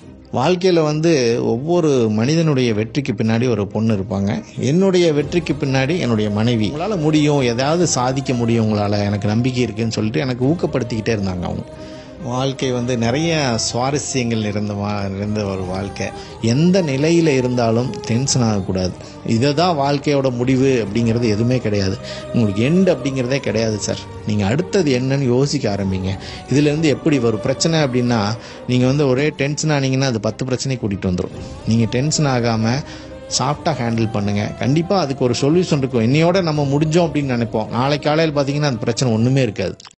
வாழ்க்கையில் வந்து ஒவ்வொரு மனிதனுடைய வெற்றிக்கு பின்னாடி ஒரு பொண்ணு இருப்பாங்க என்னுடைய வெற்றிக்கு பின்னாடி என்னுடைய மனைவி உங்களால் முடியும் எதாவது சாதிக்க முடியும் உங்களால் எனக்கு நம்பிக்கை இருக்குன்னு சொல்லிட்டு எனக்கு ஊக்கப்படுத்திக்கிட்டே இருந்தாங்க அவங்க வாழ்க்கை வந்து நிறைய சுவாரஸ்யங்கள் நிறைந்த வா நிறைந்த ஒரு வாழ்க்கை எந்த நிலையில் இருந்தாலும் டென்ஷன் ஆகக்கூடாது இதை தான் வாழ்க்கையோட முடிவு அப்படிங்கிறது எதுவுமே கிடையாது உங்களுக்கு எண்ட் அப்படிங்கிறதே கிடையாது சார் நீங்கள் அடுத்தது என்னன்னு யோசிக்க ஆரம்பிங்க இதுலேருந்து எப்படி வரும் பிரச்சனை அப்படின்னா நீங்கள் வந்து ஒரே டென்ஷன் ஆனீங்கன்னா அது பத்து பிரச்சனை கூட்டிகிட்டு வந்துடும் நீங்கள் டென்ஷன் ஆகாமல் சாஃப்டாக ஹேண்டில் பண்ணுங்கள் கண்டிப்பாக அதுக்கு ஒரு சொல்யூஷன் இருக்கும் என்னையோட நம்ம முடிஞ்சோம் அப்படின்னு நினைப்போம் நாளைக்கு காலையில் பார்த்தீங்கன்னா அந்த பிரச்சனை ஒன்றுமே இருக்காது